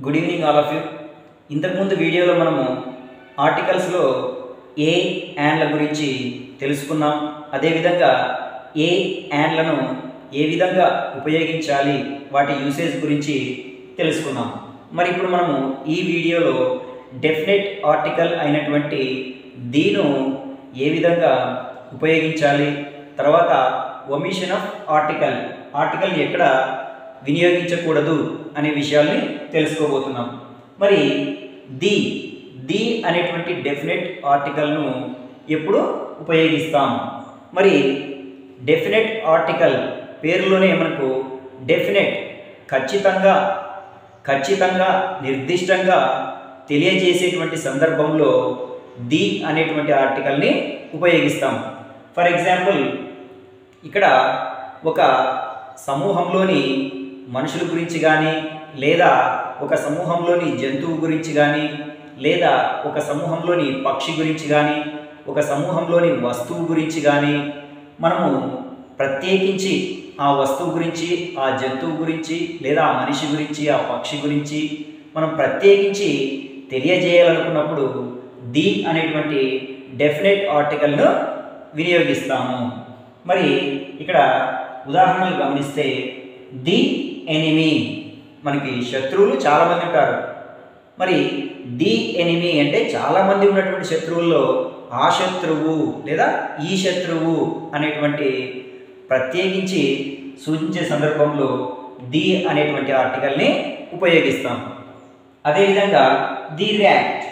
good evening all of you ఇంతకుముందు వీడియోలో మనము ఆర్టికల్స్లో ఏ యాన్ల గురించి తెలుసుకున్నాం అదేవిధంగా ఏ యాన్లను ఏ విధంగా ఉపయోగించాలి వాటి యూసేజ్ గురించి తెలుసుకున్నాం మరి ఇప్పుడు మనము ఈ వీడియోలో డెఫినెట్ ఆర్టికల్ అయినటువంటి దీను ఏ విధంగా ఉపయోగించాలి తర్వాత ఒమిషన్ ఆఫ్ ఆర్టికల్ ఆర్టికల్ ఎక్కడ వినియోగించకూడదు అనే విషయాల్ని తెలుసుకోబోతున్నాం మరి ది ది అనేటువంటి డెఫినెట్ ఆర్టికల్ను ఎప్పుడు ఉపయోగిస్తాం మరి డెఫినెట్ ఆర్టికల్ పేరులోనే మనకు డెఫినెట్ ఖచ్చితంగా ఖచ్చితంగా నిర్దిష్టంగా తెలియజేసేటువంటి సందర్భంలో ది అనేటువంటి ఆర్టికల్ని ఉపయోగిస్తాం ఫర్ ఎగ్జాంపుల్ ఇక్కడ ఒక సమూహంలోని మనుషుల గురించి కానీ లేదా ఒక సమూహంలోని జంతువు గురించి కానీ లేదా ఒక సమూహంలోని పక్షి గురించి కానీ ఒక సమూహంలోని వస్తువు గురించి కానీ మనము ప్రత్యేకించి ఆ వస్తువు గురించి ఆ జంతువు గురించి లేదా ఆ మనిషి గురించి ఆ పక్షి గురించి మనం ప్రత్యేకించి తెలియజేయాలనుకున్నప్పుడు ది అనేటువంటి డెఫినెట్ ఆర్టికల్ను వినియోగిస్తాము మరి ఇక్కడ ఉదాహరణలు గమనిస్తే ది ఎనిమీ మనకి శత్రువులు చాలామంది ఉంటారు మరి ది ఎనిమీ అంటే చాలామంది ఉన్నటువంటి శత్రువుల్లో ఆ శత్రువు లేదా ఈ శత్రువు అనేటువంటి ప్రత్యేకించి సూచించే సందర్భంలో ది అనేటువంటి ఆర్టికల్ని ఉపయోగిస్తాం అదేవిధంగా ది ర్యాట్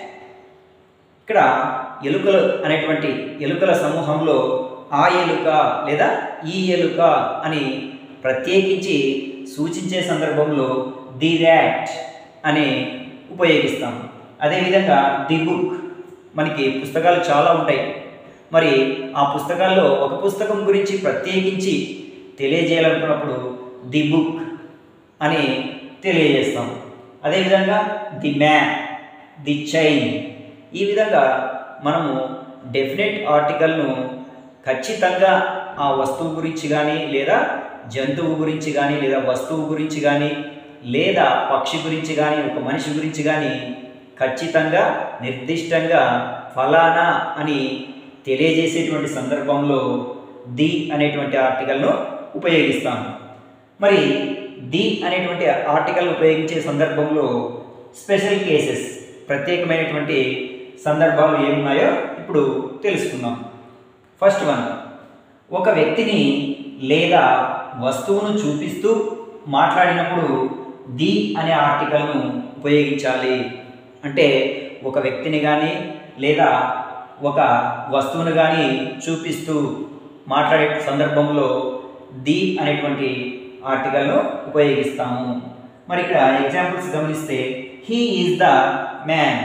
ఇక్కడ ఎలుకలు అనేటువంటి ఎలుకల సమూహంలో ఆ ఎలుక లేదా ఈ ఎలుక అని ప్రత్యేకించి సూచించే సందర్భంలో ది ర్యాట్ అని ఉపయోగిస్తాం అదేవిధంగా ది బుక్ మనకి పుస్తకాలు చాలా ఉంటాయి మరి ఆ పుస్తకాల్లో ఒక పుస్తకం గురించి ప్రత్యేకించి తెలియజేయాలనుకున్నప్పుడు ది బుక్ అని తెలియజేస్తాం అదేవిధంగా ది మ్యాప్ ది చైన్ ఈ విధంగా మనము డెఫినెట్ ఆర్టికల్ను ఖచ్చితంగా ఆ వస్తువు గురించి కానీ లేదా జంతువు గురించి కానీ లేదా వస్తువు గురించి కానీ లేదా పక్షి గురించి కానీ ఒక మనిషి గురించి కానీ ఖచ్చితంగా నిర్దిష్టంగా ఫలానా అని తెలియజేసేటువంటి సందర్భంలో ది అనేటువంటి ఆర్టికల్ను ఉపయోగిస్తాం మరి ది అనేటువంటి ఆర్టికల్ ఉపయోగించే సందర్భంలో స్పెషల్ కేసెస్ ప్రత్యేకమైనటువంటి సందర్భాలు ఏమున్నాయో ఇప్పుడు తెలుసుకుందాం ఫస్ట్ వన్ ఒక వ్యక్తిని లేదా వస్తువును చూపిస్తూ మాట్లాడినప్పుడు ది అనే ఆర్టికల్ను ఉపయోగించాలి అంటే ఒక వ్యక్తిని కానీ లేదా ఒక వస్తువును కానీ చూపిస్తూ మాట్లాడే సందర్భంలో ది అనేటువంటి ఆర్టికల్ను ఉపయోగిస్తాము మరి ఇక్కడ ఎగ్జాంపుల్స్ గమనిస్తే he is the man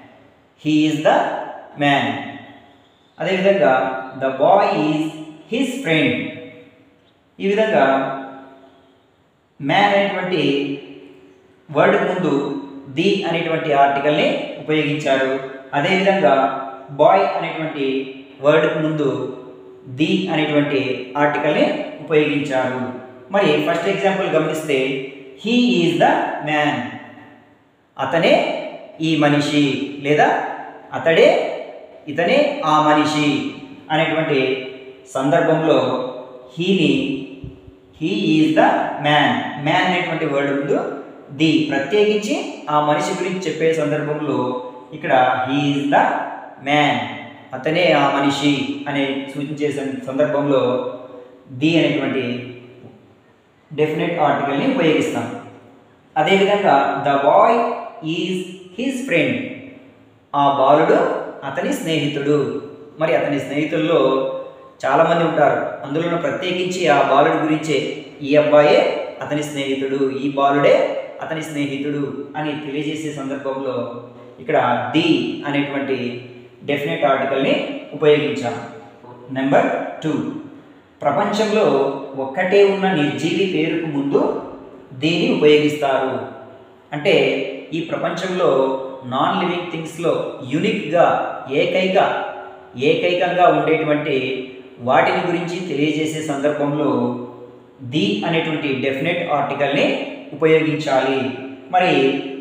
he is the man అదేవిధంగా the boy is his friend ఈ విధంగా మ్యాన్ అనేటువంటి వర్డ్ ముందు ది అనేటువంటి ఆర్టికల్ని ఉపయోగించారు అదేవిధంగా బాయ్ అనేటువంటి వర్డ్ ముందు ది అనేటువంటి ఆర్టికల్ని ఉపయోగించారు మరి ఫస్ట్ ఎగ్జాంపుల్ గమనిస్తే హీ ఈజ్ ద మ్యాన్ అతనే ఈ మనిషి లేదా అతడే ఇతనే ఆ మనిషి అనేటువంటి సందర్భంలో హీని he is the man man అనేటువంటి వర్డ్ ముందు ది ప్రత్యేకించి ఆ మనిషి గురించి చెప్పే సందర్భంలో ఇక్కడ హీ ఈజ్ ద మ్యాన్ అతనే ఆ మనిషి అనే సూచించే సందర్భంలో ది అనేటువంటి డెఫినెట్ ఆర్టికల్ని ఉపయోగిస్తాం అదేవిధంగా the boy is his friend ఆ బాలుడు అతని స్నేహితుడు మరి అతని స్నేహితుల్లో చాలామంది ఉంటారు అందులో ప్రత్యేకించి ఆ బాలుడి గురించే ఈ అబ్బాయే అతని స్నేహితుడు ఈ బాలుడే అతని స్నేహితుడు అని తెలియజేసే సందర్భంలో ఇక్కడ ది అనేటువంటి డెఫినెట్ ఆర్టికల్ని ఉపయోగించాం నెంబర్ టూ ప్రపంచంలో ఒక్కటే ఉన్న నిర్జీవి పేరుకు ముందు దీన్ని ఉపయోగిస్తారు అంటే ఈ ప్రపంచంలో నాన్ లివింగ్ థింగ్స్లో యునిక్గా ఏకైక ఏకైకంగా ఉండేటువంటి వాటిని గురించి తెలియజేసే సందర్భంలో ది అనేటువంటి డెఫినెట్ ఆర్టికల్ని ఉపయోగించాలి మరి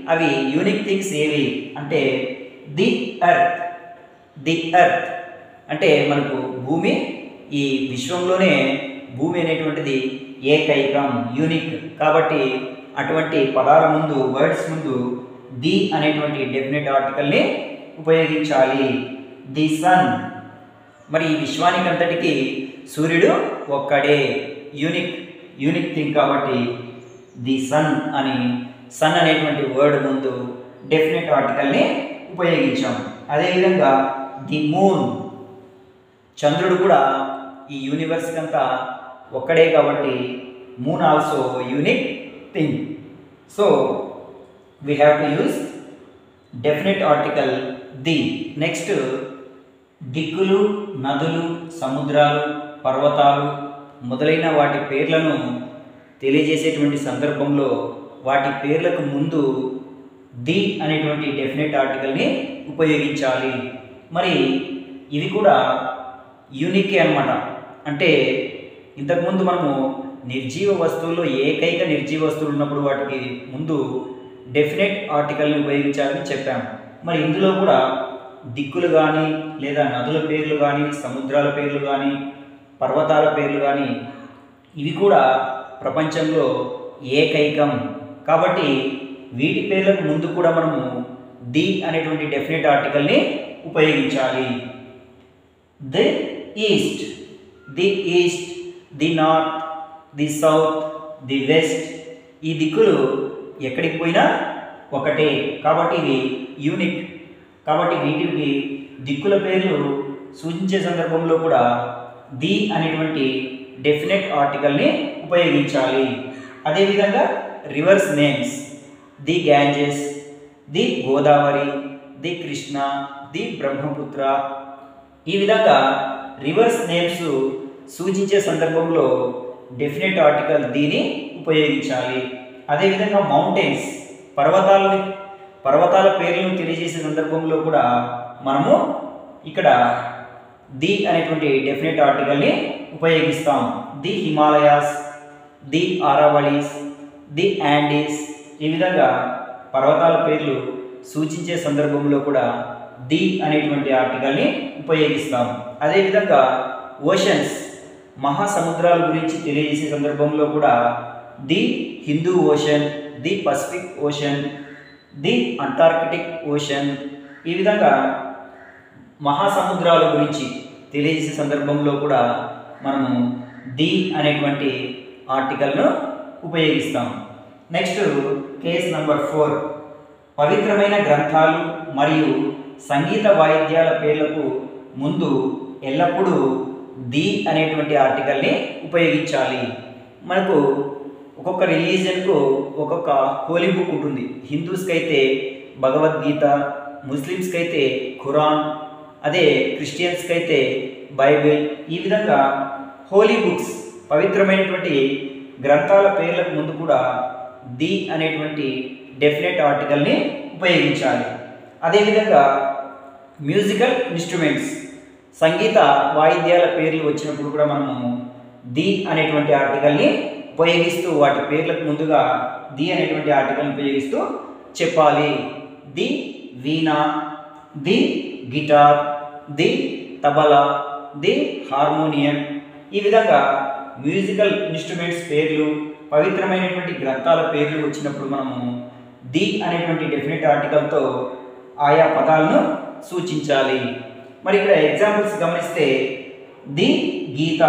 అవి యూనిక్ థింగ్స్ ఏవి అంటే ది ఎర్త్ ది ఎర్త్ అంటే మనకు భూమి ఈ విశ్వంలోనే భూమి అనేటువంటిది ఏకైకం యూనిక్ కాబట్టి అటువంటి పదాల ముందు వర్డ్స్ ముందు ది అనేటువంటి డెఫినెట్ ఆర్టికల్ని ఉపయోగించాలి ది సన్ మరి ఈ విశ్వానికి అంతటికి సూర్యుడు ఒక్కడే యూనిక్ యూనిక్ థింగ్ కాబట్టి ది సన్ అని సన్ అనేటువంటి వర్డ్ ముందు డెఫినెట్ ఆర్టికల్ని ఉపయోగించాం అదేవిధంగా ది మూన్ చంద్రుడు కూడా ఈ యూనివర్స్కి అంతా ఒక్కడే కాబట్టి moon also unique thing so we have to use definite article the next దిక్కులు నదులు సముద్రాలు పర్వతాలు మొదలైన వాటి పేర్లను తెలియజేసేటువంటి సందర్భంలో వాటి పేర్లకు ముందు ది అనేటువంటి డెఫినెట్ ఆర్టికల్ని ఉపయోగించాలి మరి ఇవి కూడా యూనికే అన్నమాట అంటే ఇంతకుముందు మనము నిర్జీవ వస్తువుల్లో ఏకైక నిర్జీవ వస్తువులు ఉన్నప్పుడు వాటికి ముందు డెఫినెట్ ఆర్టికల్ని ఉపయోగించాలని చెప్పాము మరి ఇందులో కూడా దిక్కులు కానీ లేదా నదుల పేర్లు కానీ సముద్రాల పేర్లు కానీ పర్వతాల పేర్లు కానీ ఇవి కూడా ప్రపంచంలో ఏకైకం కాబట్టి వీటి పేర్లకు ముందు కూడా మనము ది అనేటువంటి డెఫినెట్ ఆర్టికల్ని ఉపయోగించాలి the east the east the north the south the west ఈ దిక్కులు ఎక్కడికి పోయినా ఒకటే కాబట్టి ఇవి యూనిక్ కాబట్టి వీటికి దిక్కుల పేర్లు సూచించే సందర్భంలో కూడా ది అనేటువంటి డెఫినెట్ ఆర్టికల్ని ఉపయోగించాలి అదేవిధంగా rivers names the Ganges the Godavari the Krishna the Brahmaputra ఈ విధంగా రివర్స్ నేమ్స్ సూచించే సందర్భంలో డెఫినెట్ ఆర్టికల్ దీని ఉపయోగించాలి అదేవిధంగా మౌంటైన్స్ పర్వతాలని పర్వతాల పేర్లను తెలియజేసే సందర్భంలో కూడా మనము ఇక్కడ ది అనేటువంటి డెఫినెట్ ఆర్టికల్ని ఉపయోగిస్తాం the Himalayas the Aravallis the Andes ఈ విధంగా పర్వతాల పేర్లు సూచించే సందర్భంలో కూడా ది అనేటువంటి ఆర్టికల్ని ఉపయోగిస్తాం అదేవిధంగా ఓషన్స్ మహాసముద్రాల గురించి తెలియజేసే సందర్భంలో కూడా the Hindu Ocean the Pacific Ocean the Antarctic Ocean ఈ విధంగా మహాసముద్రాల గురించి తెలియజేసే సందర్భంలో కూడా మనము ది అనేటువంటి ఆర్టికల్ను ఉపయోగిస్తాం నెక్స్ట్ కేస్ నంబర్ ఫోర్ పవిత్రమైన గ్రంథాలు మరియు సంగీత వాయిద్యాల పేర్లకు ముందు ఎల్లప్పుడూ ది అనేటువంటి ఆర్టికల్ని ఉపయోగించాలి మనకు ఒక్కొక్క రిలీజన్కు ఒక్కొక్క హోలీ బుక్ ఉంటుంది హిందూస్కి అయితే భగవద్గీత ముస్లిమ్స్కి అయితే ఖురాన్ అదే క్రిస్టియన్స్కి అయితే బైబిల్ ఈ విధంగా హోలీ బుక్స్ పవిత్రమైనటువంటి గ్రంథాల పేర్లకు ముందు కూడా ది అనేటువంటి డెఫినెట్ ఆర్టికల్ని ఉపయోగించాలి అదేవిధంగా మ్యూజికల్ ఇన్స్ట్రుమెంట్స్ సంగీత వాయిద్యాల పేర్లు వచ్చినప్పుడు కూడా మనము ది అనేటువంటి ఆర్టికల్ని ఉపయోగిస్తూ వాటి పేర్లకు ముందుగా ది అనేటువంటి ఆర్టికల్ని ఉపయోగిస్తూ చెప్పాలి the veena the guitar the tabla the harmonium ఈ విధంగా మ్యూజికల్ ఇన్స్ట్రుమెంట్స్ పేర్లు పవిత్రమైనటువంటి గ్రంథాల పేర్లు వచ్చినప్పుడు మనము ది అనేటువంటి డెఫినెట్ ఆర్టికల్తో ఆయా పదాలను సూచించాలి మరి ఇక్కడ ఎగ్జాంపుల్స్ గమనిస్తే ది గీత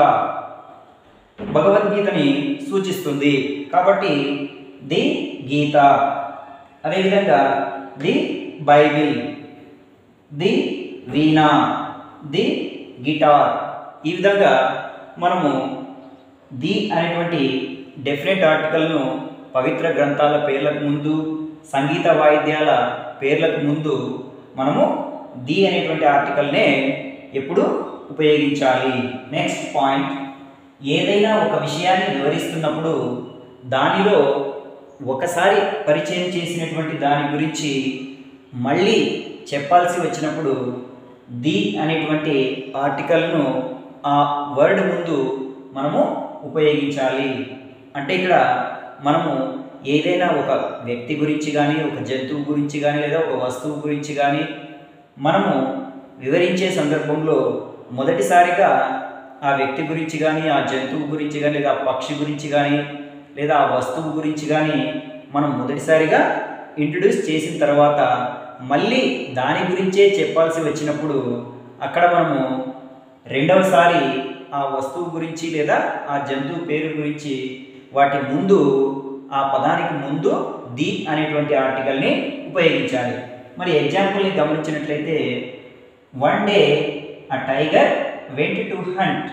భగవద్గీతని సూచిస్తుంది కాబట్టి ది గీత అదేవిధంగా the Bible the veena the guitar ఈ విధంగా మనము ది అనేటువంటి డెఫినెట్ ఆర్టికల్ను పవిత్ర గ్రంథాల పేర్లకు ముందు సంగీత వాయిద్యాల పేర్లకు ముందు మనము ది అనేటువంటి ఆర్టికల్నే ఎప్పుడు ఉపయోగించాలి నెక్స్ట్ పాయింట్ ఏదైనా ఒక విషయాన్ని వివరిస్తున్నప్పుడు దానిలో ఒకసారి పరిచయం చేసినటువంటి దాని గురించి మళ్ళీ చెప్పాల్సి వచ్చినప్పుడు ది అనేటువంటి ఆర్టికల్ను ఆ వర్డ్ ముందు మనము ఉపయోగించాలి అంటే ఇక్కడ మనము ఏదైనా ఒక వ్యక్తి గురించి కానీ ఒక జంతువు గురించి కానీ లేదా ఒక వస్తువు గురించి కానీ మనము వివరించే సందర్భంలో మొదటిసారిగా ఆ వ్యక్తి గురించి కానీ ఆ జంతువు గురించి కానీ లేదా ఆ పక్షి గురించి కానీ లేదా ఆ వస్తువు గురించి కానీ మనం మొదటిసారిగా ఇంట్రడ్యూస్ చేసిన తర్వాత మళ్ళీ దాని గురించే చెప్పాల్సి వచ్చినప్పుడు అక్కడ మనము రెండవసారి ఆ వస్తువు గురించి లేదా ఆ జంతువు పేరు గురించి వాటి ముందు ఆ పదానికి ముందు ది అనేటువంటి ఆర్టికల్ని ఉపయోగించాలి మరి ఎగ్జాంపుల్ని గమనించినట్లయితే one day a tiger went to hunt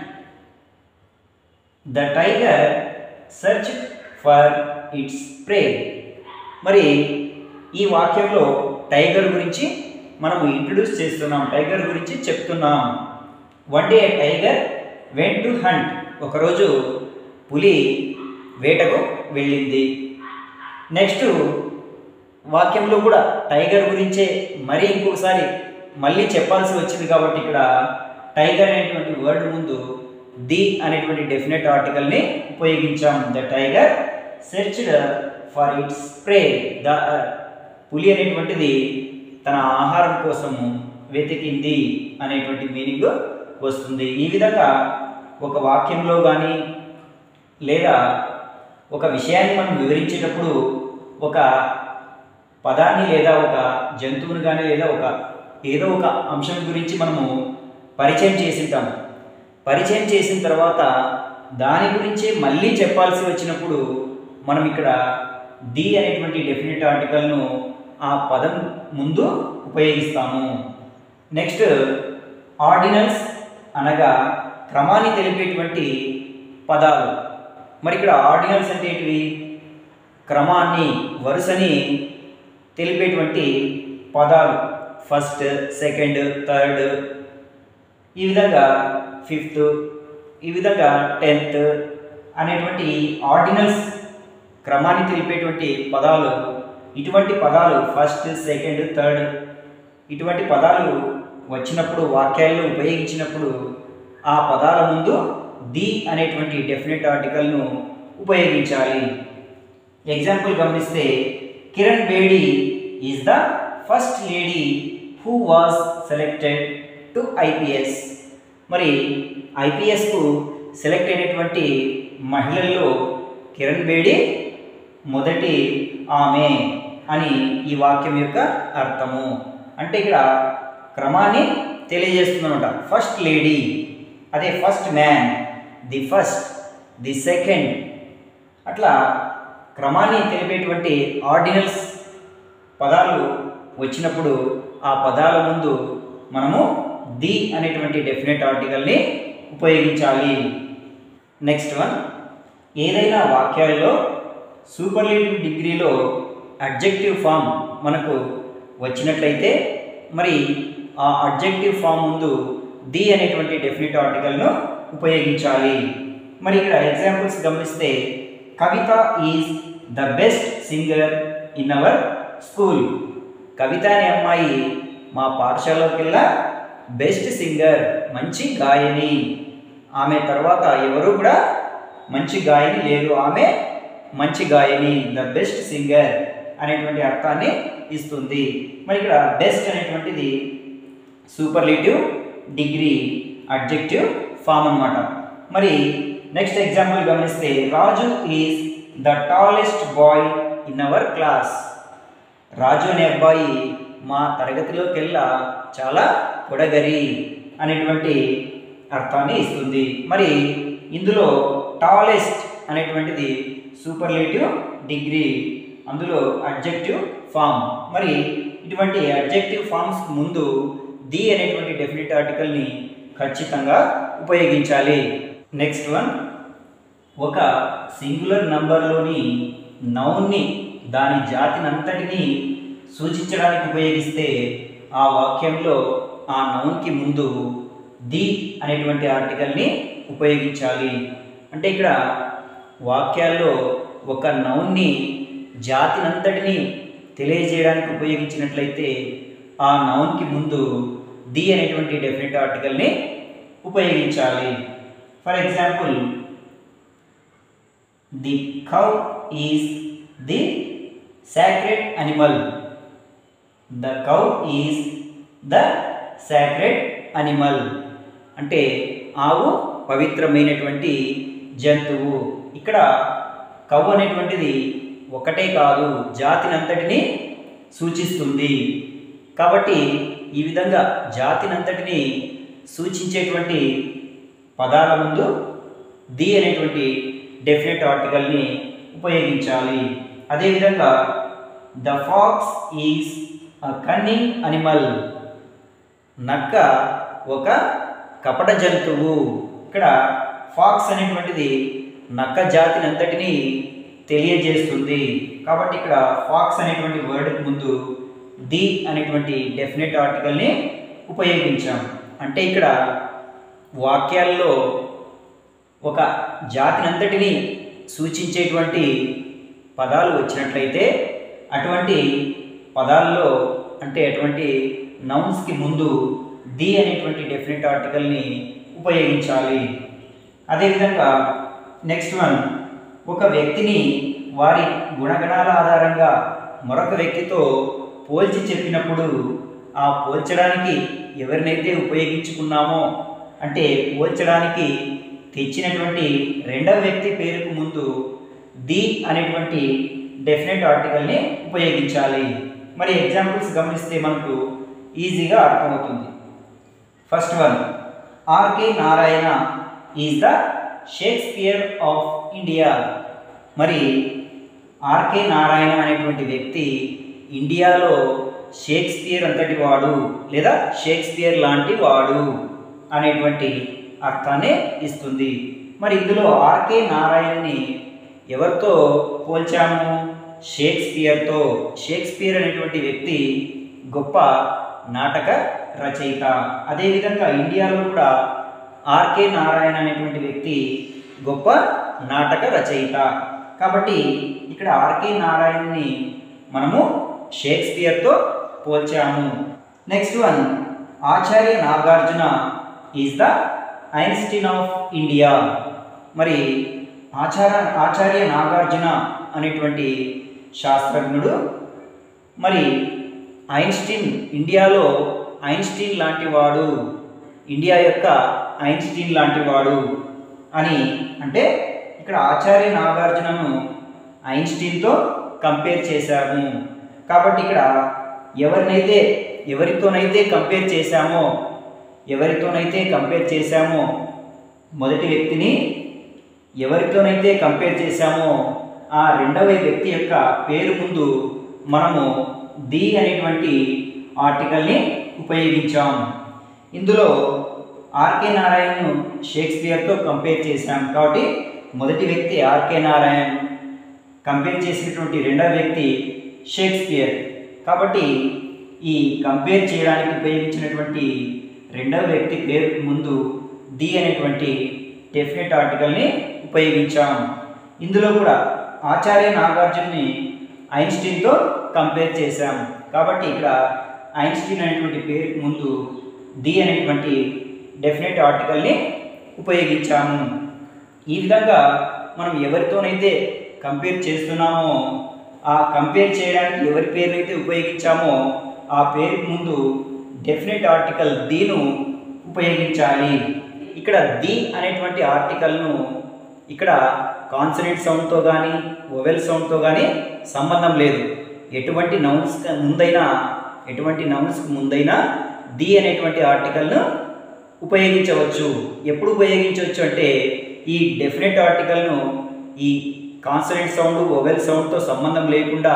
the tiger search for its prey మరి ఈ వాక్యంలో టైగర్ గురించి మనము ఇంట్రడ్యూస్ చేస్తున్నాం టైగర్ గురించి చెప్తున్నాం one day tiger went to hunt ఒకరోజు పులి వేటకు వెళ్ళింది నెక్స్ట్ వాక్యంలో కూడా టైగర్ గురించే మరీ ఇంకొకసారి మళ్ళీ చెప్పాల్సి వచ్చింది కాబట్టి ఇక్కడ టైగర్ అనేటువంటి వర్డ్ ముందు ది అనేటువంటి డెఫినెట్ ఆర్టికల్ని ఉపయోగించాం the tiger searched for its prey the పులి అనేటువంటిది తన ఆహారం కోసము వెతికింది అనేటువంటి మీనింగ్ వస్తుంది ఈ విధంగా ఒక వాక్యంలో కానీ లేదా ఒక విషయాన్ని మనం వివరించేటప్పుడు ఒక పదాన్ని లేదా ఒక జంతువుని కానీ లేదా ఒక ఏదో ఒక అంశం గురించి మనము పరిచయం చేసింటాం పరిచయం చేసిన తర్వాత దాని గురించి మళ్ళీ చెప్పాల్సి వచ్చినప్పుడు మనం ఇక్కడ ది అనేటువంటి డెఫినెట్ ఆర్టికల్ను ఆ పదం ముందు ఉపయోగిస్తాము నెక్స్ట్ ఆర్డినల్స్ అనగా క్రమాన్ని తెలిపేటువంటి పదాలు మరి ఇక్కడ ఆర్డినల్స్ అంటే ఏంటివి క్రమాన్ని వరుసని తెలిపేటువంటి పదాలు ఫస్ట్ సెకండ్ థర్డ్ ఈ విధంగా ఫిఫ్త్ ఈ విధంగా టెన్త్ అనేటువంటి ఆర్డినల్స్ క్రమాన్ని తెలిపేటువంటి పదాలు ఇటువంటి పదాలు ఫస్ట్ సెకండ్ థర్డ్ ఇటువంటి పదాలు వచ్చినప్పుడు వాక్యాల్లో ఉపయోగించినప్పుడు ఆ పదాల ముందు ది అనేటువంటి డెఫినెట్ ఆర్టికల్ను ఉపయోగించాలి ఎగ్జాంపుల్ గమనిస్తే Kiran Bedi is the first lady who was selected to IPS మరి ఐపీఎస్కు సెలెక్ట్ అయినటువంటి మహిళల్లో కిరణ్ బేడి మొదటి ఆమె అని ఈ వాక్యం యొక్క అర్థము అంటే ఇక్కడ క్రమాన్ని తెలియజేస్తుందన్నమాట ఫస్ట్ లేడీ అదే first man the first the second అట్లా క్రమాన్ని తెలిపేటువంటి ఆర్డినల్స్ పదాలు వచ్చినప్పుడు ఆ పదాల ముందు మనము ది అనేటువంటి డెఫినెట్ ఆర్టికల్ని ఉపయోగించాలి నెక్స్ట్ వన్ ఏదైనా వాక్యాల్లో సూపర్లేటివ్ డిగ్రీలో అడ్జెక్టివ్ ఫామ్ మనకు వచ్చినట్లయితే మరి ఆ అడ్జెక్టివ్ ఫామ్ ముందు ది అనేటువంటి డెఫినెట్ ఆర్టికల్ను ఉపయోగించాలి మరి ఇక్కడ ఎగ్జాంపుల్స్ గమనిస్తే Kavita is the best singer in our school Kavita అనే అమ్మాయి మా పాఠశాలకెల్లా బెస్ట్ సింగర్ మంచి గాయని ఆమె తర్వాత ఎవరు కూడా మంచి గాయని లేరు ఆమె మంచి గాయని ద బెస్ట్ సింగర్ అనేటువంటి అర్థాన్ని ఇస్తుంది మరి ఇక్కడ బెస్ట్ అనేటువంటిది సూపర్లేటివ్ డిగ్రీ అడ్జెక్టివ్ ఫామ్ అన్నమాట మరి నెక్స్ట్ ఎగ్జాంపుల్ గమనిస్తే Raju is the tallest boy in our class Raju అనే అబ్బాయి మా తరగతిలోకెల్లా చాలా పొడగరి అనేటువంటి అర్థాన్ని ఇస్తుంది మరి ఇందులో టాలెస్ట్ అనేటువంటిది సూపర్లేటివ్ డిగ్రీ అందులో అడ్జెక్టివ్ ఫామ్ మరి ఇటువంటి అడ్జెక్టివ్ ఫామ్స్ ముందు ది అనేటువంటి డెఫినెట్ ఆర్టికల్ని ఖచ్చితంగా ఉపయోగించాలి నెక్స్ట్ వన్ ఒక సింగులర్ నంబర్లోని నౌన్ని దాని జాతినంతటిని సూచించడానికి ఉపయోగిస్తే ఆ వాక్యంలో ఆ నౌన్కి ముందు ది అనేటువంటి ఆర్టికల్ని ఉపయోగించాలి అంటే ఇక్కడ వాక్యాల్లో ఒక నౌన్ని జాతినంతటిని తెలియజేయడానికి ఉపయోగించినట్లయితే ఆ నౌన్కి ముందు ది అనేటువంటి డెఫినెట్ ఆర్టికల్ని ఉపయోగించాలి for example the cow is the sacred animal the cow is the sacred animal అంటే ఆవు పవిత్రమైనటువంటి జంతువు ఇక్కడ కవ్వు అనేటువంటిది ఒకటే కాదు జాతినంతటిని సూచిస్తుంది కాబట్టి ఈ విధంగా జాతినంతటిని సూచించేటువంటి పదాల ముందు ది అనేటువంటి డెఫినెట్ ఆర్టికల్ని ఉపయోగించాలి అదేవిధంగా the fox is a cunning animal నక్క ఒక కపట జంతువు ఇక్కడ ఫాక్స్ అనేటువంటిది నక్క జాతిని అంతటిని తెలియజేస్తుంది కాబట్టి ఇక్కడ ఫాక్స్ అనేటువంటి వర్డ్ ముందు ది అనేటువంటి డెఫినెట్ ఆర్టికల్ని ఉపయోగించాం అంటే ఇక్కడ వాక్యాల్లో ఒక జాతిని అంతటిని సూచించేటువంటి పదాలు వచ్చినట్లయితే అటువంటి పదాల్లో అంటే అటువంటి నౌన్స్కి ముందు ది అనేటువంటి డెఫినెట్ ఆర్టికల్ని ఉపయోగించాలి అదేవిధంగా నెక్స్ట్ వన్ ఒక వ్యక్తిని వారి గుణగణాల ఆధారంగా మరొక వ్యక్తితో పోల్చి చెప్పినప్పుడు ఆ పోల్చడానికి ఎవరినైతే ఉపయోగించుకున్నామో అంటే పోల్చడానికి తెచ్చినటువంటి రెండవ వ్యక్తి పేరుకు ముందు ది అనేటువంటి డెఫినెట్ ఆర్టికల్ని ఉపయోగించాలి మరి ఎగ్జాంపుల్స్ గమనిస్తే మనకు ఈజీగా అర్థమవుతుంది first one RK Narayan is the Shakespeare of India మరి ఆర్కే నారాయణ అనేటువంటి వ్యక్తి ఇండియాలో షేక్స్పియర్ అంతటి వాడు లేదా షేక్స్పియర్ లాంటి వాడు అనేటువంటి అర్థాన్ని ఇస్తుంది మరి ఇందులో ఆర్కే నారాయణని ఎవరితో పోల్చాము షేక్స్పియర్తో షేక్స్పియర్ అనేటువంటి వ్యక్తి గొప్ప నాటక రచయిత అదేవిధంగా ఇండియాలో కూడా ఆర్కే నారాయణ అనేటువంటి వ్యక్తి గొప్ప నాటక రచయిత కాబట్టి ఇక్కడ ఆర్కే నారాయణని మనము షేక్స్పియర్తో పోల్చాము next one Acharya Nagarjuna is the Einstein of India మరి ఆచార ఆచార్య నాగార్జున అనేటువంటి శాస్త్రజ్ఞుడు మరి ఐన్స్టీన్ ఇండియాలో ఐన్స్టీన్ లాంటి వాడు ఇండియా యొక్క ఐన్స్టీన్ లాంటి వాడు అని అంటే ఇక్కడ ఆచార్య నాగార్జునను ఐన్స్టీన్తో కంపేర్ చేశాము కాబట్టి ఇక్కడ ఎవరినైతే ఎవరితోనైతే కంపేర్ చేశామో ఎవరితోనైతే కంపేర్ చేశామో మొదటి వ్యక్తిని ఎవరితోనైతే కంపేర్ చేశామో ఆ రెండవ వ్యక్తి యొక్క పేరు ముందు మనము ది అనేటువంటి ఆర్టికల్ని ఉపయోగించాం ఇందులో ఆర్కే నారాయణను షేక్స్పియర్తో కంపేర్ చేశాం కాబట్టి మొదటి వ్యక్తి ఆర్కే నారాయణ్ కంపేర్ చేసినటువంటి రెండవ వ్యక్తి షేక్స్పియర్ కాబట్టి ఈ కంపేర్ చేయడానికి ఉపయోగించినటువంటి రెండవ వ్యక్తి పేరు ముందు ది అనేటువంటి డెఫినెట్ ఆర్టికల్ని ఉపయోగించాం ఇందులో కూడా ఆచార్య నాగార్జున్ని ఐన్స్టీన్తో కంపేర్ చేశాం కాబట్టి ఇక్కడ ఐన్స్టీన్ అనేటువంటి పేరుకు ముందు ది అనేటువంటి డెఫినెట్ ఆర్టికల్ని ఉపయోగించాము ఈ విధంగా మనం ఎవరితోనైతే కంపేర్ చేస్తున్నామో ఆ కంపేర్ చేయడానికి ఎవరి పేరునైతే ఉపయోగించామో ఆ పేరుకు ముందు డెఫినెట్ ఆర్టికల్ దీను ఉపయోగించాలి ఇక్కడ ది అనేటువంటి ఆర్టికల్ను ఇక్కడ కాన్సనెంట్ సౌండ్తో కానీ ఓవెల్ సౌండ్తో కానీ సంబంధం లేదు ఎటువంటి నౌన్స్ ముందైనా ఎటువంటి నౌన్స్కి ముందైనా ది అనేటువంటి ఆర్టికల్ను ఉపయోగించవచ్చు ఎప్పుడు ఉపయోగించవచ్చు అంటే ఈ డెఫినెట్ ఆర్టికల్ను ఈ కాన్సనెంట్ సౌండ్ ఓవెల్ సౌండ్తో సంబంధం లేకుండా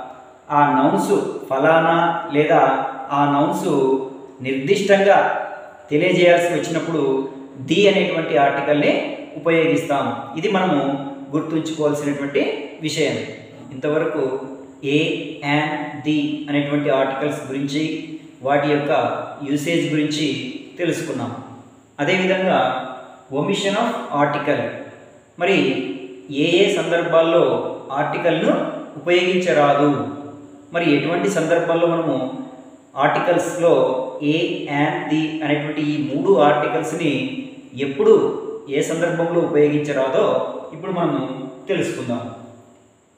ఆ నౌన్స్ ఫలానా లేదా ఆ నౌన్స్ నిర్దిష్టంగా తెలియజేయాల్సి వచ్చినప్పుడు ది అనేటువంటి ఆర్టికల్ని ఉపయోగిస్తాం ఇది మనము గుర్తుంచుకోవాల్సినటువంటి విషయం ఇంతవరకు ఏ అండ్ ది అనేటువంటి ఆర్టికల్స్ గురించి వాటి యొక్క యూసేజ్ గురించి తెలుసుకున్నాం అదేవిధంగా ఒమిషన్ ఆఫ్ ఆర్టికల్ మరి ఏ ఏ సందర్భాల్లో ఆర్టికల్ను ఉపయోగించరాదు మరి ఎటువంటి సందర్భాల్లో మనము ఆర్టికల్స్లో ఏ అండ్ ది అనేటువంటి ఈ మూడు ఆర్టికల్స్ని ఎప్పుడు ఏ సందర్భంలో ఉపయోగించరాదో ఇప్పుడు మనము తెలుసుకుందాం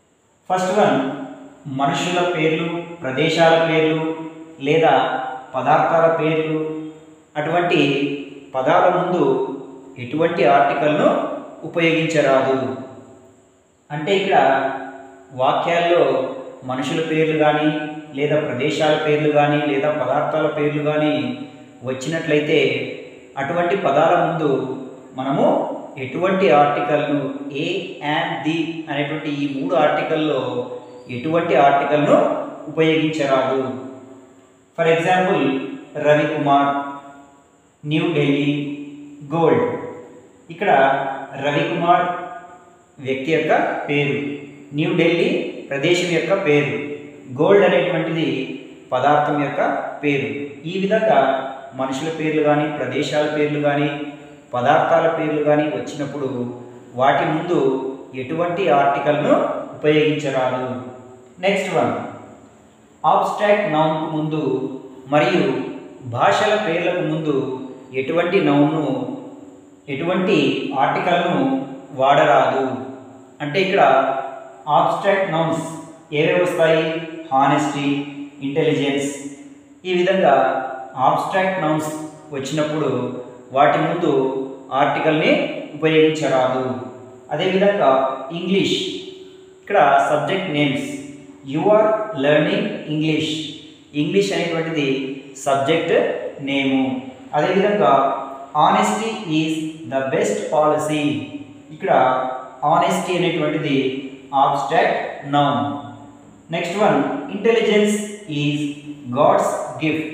ఫస్ట్ వన్ మనుషుల పేర్లు ప్రదేశాల పేర్లు లేదా పదార్థాల పేర్లు అటువంటి పదాల ముందు ఎటువంటి ఆర్టికల్ను ఉపయోగించరాదు అంటే ఇక్కడ వాక్యాల్లో మనుషుల పేర్లు కానీ లేదా ప్రదేశాల పేర్లు కానీ లేదా పదార్థాల పేర్లు కానీ వచ్చినట్లయితే అటువంటి పదాల ముందు మనము ఎటువంటి ఆర్టికల్ను ఏ అండ్ ది అనేటువంటి ఈ మూడు ఆర్టికల్లో ఎటువంటి ఆర్టికల్ను ఉపయోగించరాదు for example Ravikumar New Delhi gold ఇక్కడ రవికుమార్ వ్యక్తి యొక్క పేరు న్యూ ఢిల్లీ ప్రదేశం యొక్క పేరు గోల్డ్ అనేటువంటిది పదార్థం యొక్క పేరు ఈ విధంగా మనుషుల పేర్లు కానీ ప్రదేశాల పేర్లు కానీ పదార్థాల పేర్లు కానీ వచ్చినప్పుడు వాటి ముందు ఎటువంటి ఆర్టికల్ను ఉపయోగించరాదు నెక్స్ట్ వన్ ఆబ్స్ట్రాక్ట్ నౌన్కు ముందు మరియు భాషల పేర్లకు ముందు ఎటువంటి నౌన్ను ఎటువంటి ఆర్టికల్ను వాడరాదు అంటే ఇక్కడ ఆబ్స్ట్రాక్ట్ నౌన్స్ ఏవేవి వస్తాయి హానెస్టీ ఇంటెలిజెన్స్ ఈ విధంగా ఆబ్స్ట్రాక్ట్ నౌన్స్ వచ్చినప్పుడు వాటి ముందు ఆర్టికల్ని ఉపయోగించరాదు అదేవిధంగా ఇంగ్లీష్ ఇక్కడ subject names you are learning English English అనేటువంటిది సబ్జెక్ట్ నేము అదేవిధంగా honesty is the best policy ఇక్కడ ఆనెస్టీ అనేటువంటిది abstract noun next one intelligence is God's gift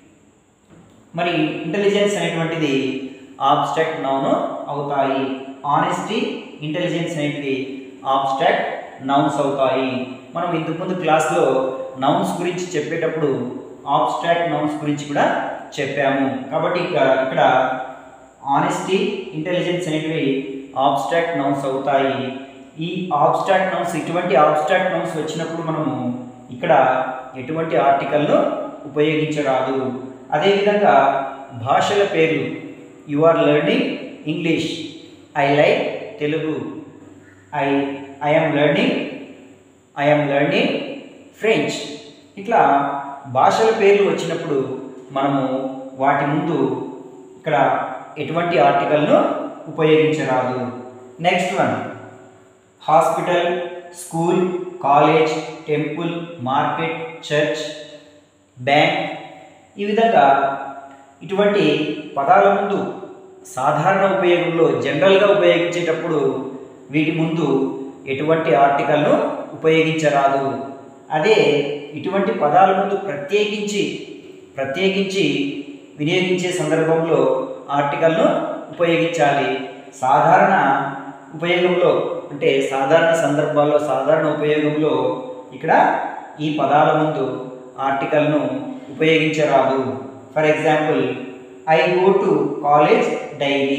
మరి ఇంటెలిజెన్స్ అనేటువంటిది ఆబ్స్ట్రాక్ట్ నౌన్ అవుతాయి ఆనెస్టీ ఇంటెలిజెన్స్ అనేటివి ఆబ్స్ట్రాక్ట్ నౌన్స్ అవుతాయి మనం ఇంతకుముందు క్లాస్లో నౌన్స్ గురించి చెప్పేటప్పుడు ఆబ్స్ట్రాక్ట్ నౌన్స్ గురించి కూడా చెప్పాము కాబట్టి ఇక ఇక్కడ ఆనెస్టీ ఇంటెలిజెన్స్ అనేటివి ఆబ్స్ట్రాక్ట్ నౌన్స్ అవుతాయి ఈ ఆబ్స్ట్రాక్ట్ నౌన్స్ ఇటువంటి ఆబ్స్ట్రాక్ట్ నౌన్స్ వచ్చినప్పుడు మనము ఇక్కడ ఎటువంటి ఆర్టికల్ను ఉపయోగించరాదు అదేవిధంగా భాషల పేర్లు you are learning English I like Telugu I I'm learning I'm learning French ఇట్లా భాషల పేర్లు వచ్చినప్పుడు మనము వాటి ముందు ఇక్కడ ఎటువంటి ఆర్టికల్ను ఉపయోగించరాదు next one hospital school college temple market church bank ఈ విధంగా ఇటువంటి పదాల ముందు సాధారణ ఉపయోగంలో జనరల్గా ఉపయోగించేటప్పుడు వీటి ముందు ఎటువంటి ఆర్టికల్ను ఉపయోగించరాదు అదే ఇటువంటి పదాల ముందు ప్రత్యేకించి ప్రత్యేకించి వినియోగించే సందర్భంలో ఆర్టికల్ను ఉపయోగించాలి సాధారణ ఉపయోగంలో అంటే సాధారణ సందర్భాల్లో సాధారణ ఉపయోగంలో ఇక్కడ ఈ పదాల ముందు ఆర్టికల్ను ఉపయోగించరాదు for example I go to college daily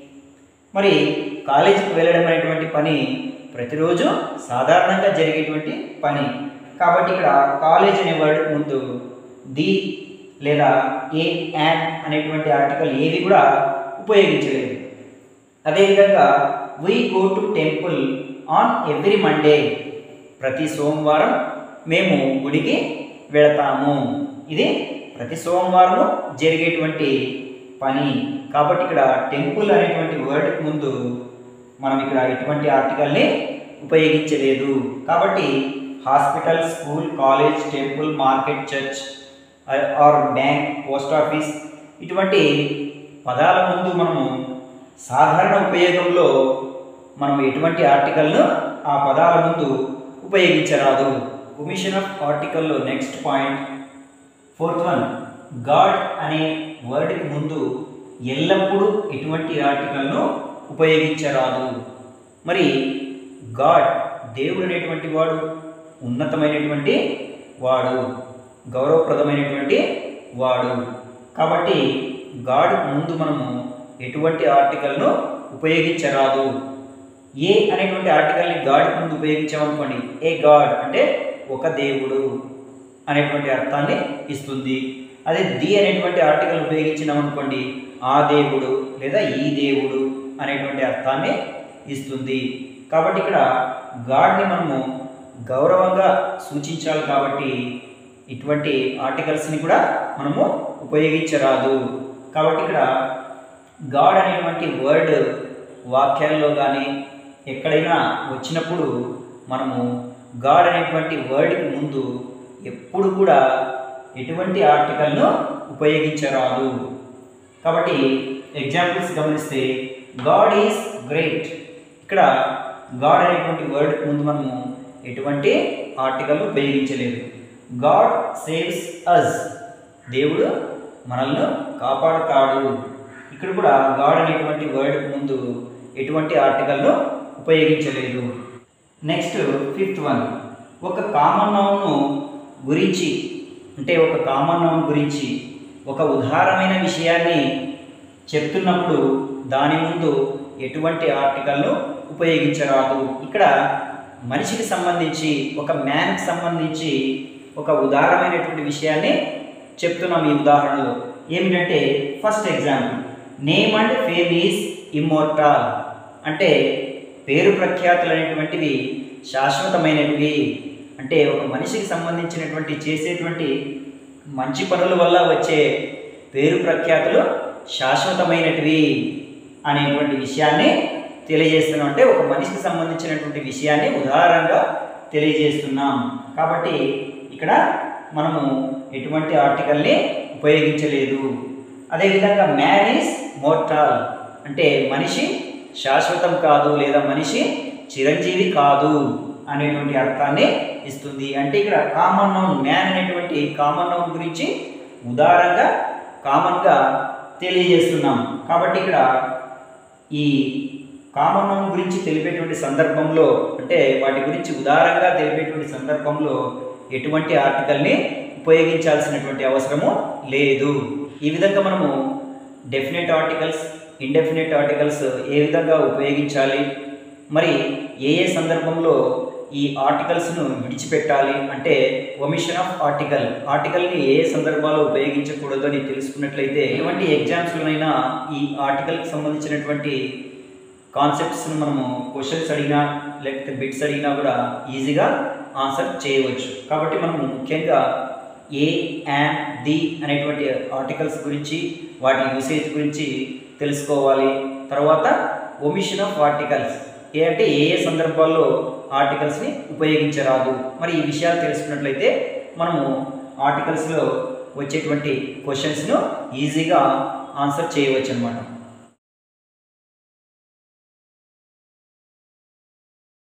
మరి కాలేజీకి వెళ్ళడం అనేటువంటి పని ప్రతిరోజు సాధారణంగా జరిగేటువంటి పని కాబట్టి ఇక్కడ కాలేజ్ అనే వర్డ్ ముందు ది లేదా ఏ యాన్ అనేటువంటి ఆర్టికల్ ఏవి కూడా ఉపయోగించలేదు అదేవిధంగా we go to temple on every Monday ప్రతి సోమవారం మేము గుడికి వెళతాము ఇది ప్రతి సోమవారం జరిగేటువంటి పని కాబట్టి ఇక్కడ టెంపుల్ అనేటువంటి వర్డ్ ముందు మనం ఇక్కడ ఎటువంటి ఆర్టికల్ని ఉపయోగించలేదు కాబట్టి hospital school college temple market church or bank post office ఇటువంటి పదాల ముందు మనము సాధారణ ఉపయోగంలో మనం ఎటువంటి ఆర్టికల్ను ఆ పదాల ముందు ఉపయోగించరాదు ఒమిషన్ ఆఫ్ ఆర్టికల్లో next point fourth one God అనే వర్డ్కి ముందు ఎల్లప్పుడూ ఎటువంటి ఆర్టికల్ను ఉపయోగించరాదు మరి గాడ్ దేవుడు అనేటువంటి వాడు ఉన్నతమైనటువంటి వాడు గౌరవప్రదమైనటువంటి వాడు కాబట్టి గాడ్ ముందు మనము ఎటువంటి ఆర్టికల్ను ఉపయోగించరాదు ఏ అనేటువంటి ఆర్టికల్ని గాడ్ ముందు ఉపయోగించామనుకోండి ఏ గాడ్ అంటే ఒక దేవుడు అనేటువంటి అర్థాన్ని ఇస్తుంది అదే ది అనేటువంటి ఆర్టికల్ ఉపయోగించినామనుకోండి ఆ దేవుడు లేదా ఈ దేవుడు అనేటువంటి అర్థాన్ని ఇస్తుంది కాబట్టి ఇక్కడ గాడ్ని మనము గౌరవంగా సూచించాలి కాబట్టి ఇటువంటి ఆర్టికల్స్ని కూడా మనము ఉపయోగించరాదు కాబట్టి ఇక్కడ గాడ్ అనేటువంటి వర్డ్ వాక్యాల్లో కానీ ఎక్కడైనా వచ్చినప్పుడు మనము గాడ్ అనేటువంటి వర్డ్కి ముందు ఎప్పుడు కూడా ఎటువంటి ఆర్టికల్ను ఉపయోగించరాదు కాబట్టి ఎగ్జాంపుల్స్ గమనిస్తే గాడ్ ఈజ్ గ్రేట్ ఇక్కడ గాడ్ అనేటువంటి వర్డ్కి ముందు మనము ఎటువంటి ఆర్టికల్ ఉపయోగించలేదు గాడ్ సేవ్స్ అస్ దేవుడు మనల్ని కాపాడుతాడు ఇక్కడ కూడా గాడ్ అనేటువంటి వర్డ్కి ముందు ఎటువంటి ఆర్టికల్ను ఉపయోగించలేదు నెక్స్ట్ ఫిఫ్త్ వన్ ఒక కామన్ నౌన్ను గురించి అంటే ఒక కామన్ నౌన్ గురించి ఒక ఉదారమైన విషయాన్ని చెప్తున్నప్పుడు దాని ముందు ఎటువంటి ఆర్టికల్ను ఉపయోగించరాదు ఇక్కడ మనిషికి సంబంధించి ఒక మ్యాన్కి సంబంధించి ఒక ఉదారమైనటువంటి విషయాన్ని చెప్తున్నాం ఈ ఉదాహరణలో ఏమిటంటే first example name and fame is immortal అంటే పేరు ప్రఖ్యాతులు అనేటువంటివి శాశ్వతమైనటివి అంటే ఒక మనిషికి సంబంధించినటువంటి చేసేటువంటి మంచి పనుల వల్ల వచ్చే పేరు ప్రఖ్యాతులు శాశ్వతమైనటివి అనేటువంటి విషయాన్ని తెలియజేస్తున్నాం అంటే ఒక మనిషికి సంబంధించినటువంటి విషయాన్ని ఉదాహరణగా తెలియజేస్తున్నాం కాబట్టి ఇక్కడ మనము ఎటువంటి ఆర్టికల్ని ఉపయోగించలేదు అదేవిధంగా మ్యాన్ ఈజ్ మోర్టాల్ అంటే మనిషి శాశ్వతం కాదు లేదా మనిషి చిరంజీవి కాదు అనేటువంటి అర్థాన్ని ఇస్తుంది అంటే ఇక్కడ కామన్ నౌన్ మ్యాన్ అనేటువంటి కామన్ నౌన్ గురించి ఉదారంగా కామన్గా తెలియజేస్తున్నాం కాబట్టి ఇక్కడ ఈ కామన్ నౌన్ గురించి తెలిపేటువంటి సందర్భంలో అంటే వాటి గురించి ఉదారంగా తెలిపేటువంటి సందర్భంలో ఎటువంటి ఆర్టికల్ని ఉపయోగించాల్సినటువంటి అవసరము లేదు ఈ విధంగా మనము డెఫినెట్ ఆర్టికల్స్ ఇండెఫినెట్ ఆర్టికల్స్ ఏ విధంగా ఉపయోగించాలి మరి ఏ ఏ సందర్భంలో ఈ ఆర్టికల్స్ను విడిచిపెట్టాలి అంటే ఒమిషన్ ఆఫ్ ఆర్టికల్ ఆర్టికల్ని ఏ ఏ సందర్భాల్లో ఉపయోగించకూడదు అని తెలుసుకున్నట్లయితే ఎటువంటి ఎగ్జామ్స్లోనైనా ఈ ఆర్టికల్కి సంబంధించినటువంటి కాన్సెప్ట్స్ను మనము క్వశ్చన్స్ అడిగినా లేకపోతే బిట్స్ అడిగినా కూడా ఈజీగా ఆన్సర్ చేయవచ్చు కాబట్టి మనము ముఖ్యంగా ఏ యాన్ ది అనేటువంటి ఆర్టికల్స్ గురించి వాటి యూసేజ్ గురించి తెలుసుకోవాలి తర్వాత ఒమిషన్ ఆఫ్ ఆర్టికల్స్ ఏ అంటే ఏ ఏ సందర్భాల్లో ఆర్టికల్స్ని ఉపయోగించరాదు మరి ఈ విషయాలు తెలుసుకున్నట్లయితే మనము ఆర్టికల్స్లో వచ్చేటువంటి క్వశ్చన్స్ను ఈజీగా ఆన్సర్ చేయవచ్చు అనమాట